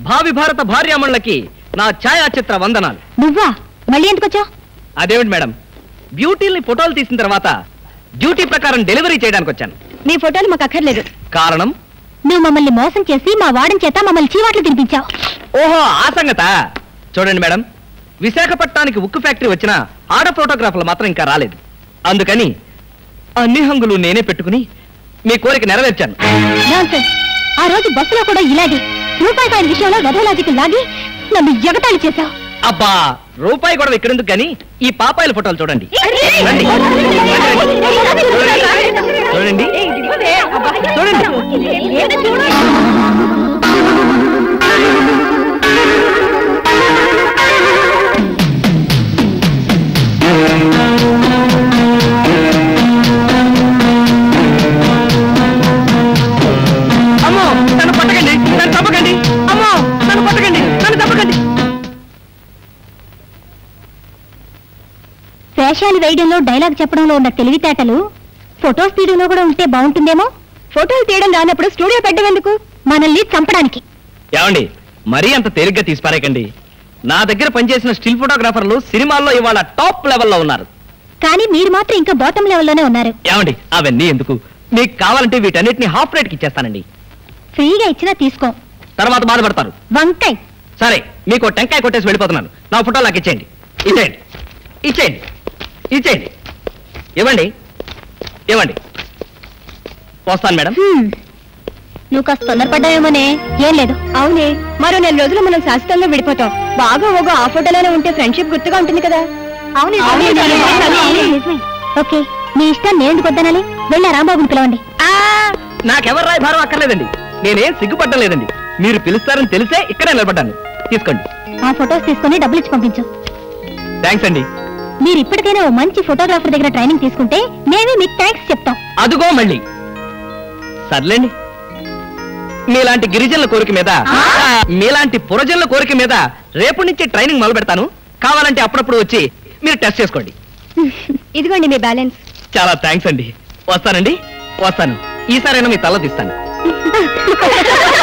భావి భారత భార్యామణులకి నా ఛాయాచిత్ర వందనాలు నువ్వా మళ్ళీ ఎందుకు వచ్చావు అదేమిటి మేడం బ్యూటీల్ని ఫోటోలు తీసిన తర్వాత డ్యూటీ ప్రకారం డెలివరీ చేయడానికి వచ్చాను నీ ఫోటోలు మాకు అక్కర్లేదు కారణం నువ్వు మమ్మల్ని మోసం చేసి మా వాడని చేత మమ్మల్ని చీవాట్లు తినిపించావు ఓహో ఆ సంగత చూడండి మేడం విశాఖపట్నానికి ఉక్కు ఫ్యాక్టరీ వచ్చిన ఆడ ఫోటోగ్రాఫర్లు మాత్రం ఇంకా రాలేదు అందుకని అన్ని హంగులు నేనే పెట్టుకుని మీ కోరిక నెరవేర్చాను నాన్సెన్స్. ఆ రోజు బస్సులో కూడా ఇలాగే రూపాయి కాయల విషయంలో వెధలాజికి లాగి నన్ను ఎగతాళి చేశావు అబ్బా రూపాయి కూడా ఇక్కడెందుకు కానీ ఈ పాపాయిల ఫోటోలు చూడండి రండి. చూడండి చూడండి అమ్మో నన్ను పట్టకండి నన్ను తప్పకండి అమ్మో నన్ను పట్టకండి నన్ను తప్పకండి వేషాలు వేయడంలో డైలాగ్ చెప్పడంలో ఉన్న తెలివితేటలు ఫొటోస్ తీయడంలో కూడా ఉంటే బాగుంటుందేమో ఫోటోలు తీయడం రానప్పుడు స్టూడియో పెట్టడం ఎందుకు మనల్ని చంపడానికి ఏమండి మరీ అంత తేలిగ్గా తీసిపారేకండి నా దగ్గర పనిచేసిన స్టిల్ ఫోటోగ్రాఫర్లు సినిమాల్లో ఇవాళ టాప్ లెవెల్లో ఉన్నారు కానీ మీరు మాత్రం ఇంకా బాటం లెవెల్లోనే ఉన్నారు ఏమండి అవన్నీ ఎందుకు మీకు కావాలంటే వీటన్నిటిని హాఫ్ రేట్కి ఇచ్చేస్తానండి ఫ్రీగా ఇచ్చినా తీసుకో తర్వాత బాధపడతారు వంకాయ్ సరే మీకు టెంకాయ కొట్టేసి వెళ్ళిపోతున్నాను నా ఫోటో నాకు ఇచ్చేయండి ఇచ్చేయండి ఇచ్చేయండి ఇచ్చేయండి ఇవ్వండి ఇవ్వండి వస్తాను మేడం హ్మ్. నువ్వు కాస్త తొందరపడ్డావేమోనే ఏం లేదు అవునే మరో నెల రోజులు మనం శాశ్వతంగా విడిపోతాం బాగా ఓగో ఆ ఫోటోలోనే ఉంటే ఫ్రెండ్షిప్ గుర్తుగా ఉంటుంది కదా అవును ఓకే మీ ఇష్టం నేను ఎందుకు వద్దనాలి వెళ్ళా రాంబాబుని పిలవండి నాకెవరు రాయి భారం అక్కర్లేదండి నేనేం సిగ్గుపడ్డం లేదండి మీరు పిలుస్తారని తెలిసే ఇక్కడే నిలబడ్డాను తీసుకోండి ఆ ఫొటోస్ తీసుకుని డబ్బులు ఇచ్చి పంపించు థ్యాంక్స్ అండి మీరు ఇప్పటికైనా ఓ మంచి ఫోటోగ్రాఫర్ దగ్గర ట్రైనింగ్ తీసుకుంటే మేమే మీకు థ్యాంక్స్ చెప్తాం అదుగో మళ్ళీ సర్లేండి మీలాంటి గిరిజనుల కోరిక మీద ఆ? మీలాంటి పురజనుల కోరిక మీద రేపు నుంచి ట్రైనింగ్ మొదలు పెడతాను కావాలంటే అప్పుడప్పుడు వచ్చి మీరు టెస్ట్ చేసుకోండి ఇదిగోండి మీ బ్యాలెన్స్ చాలా థ్యాంక్స్ అండి వస్తానండి వస్తాను ఈసారైనా మీ తల తీస్తాను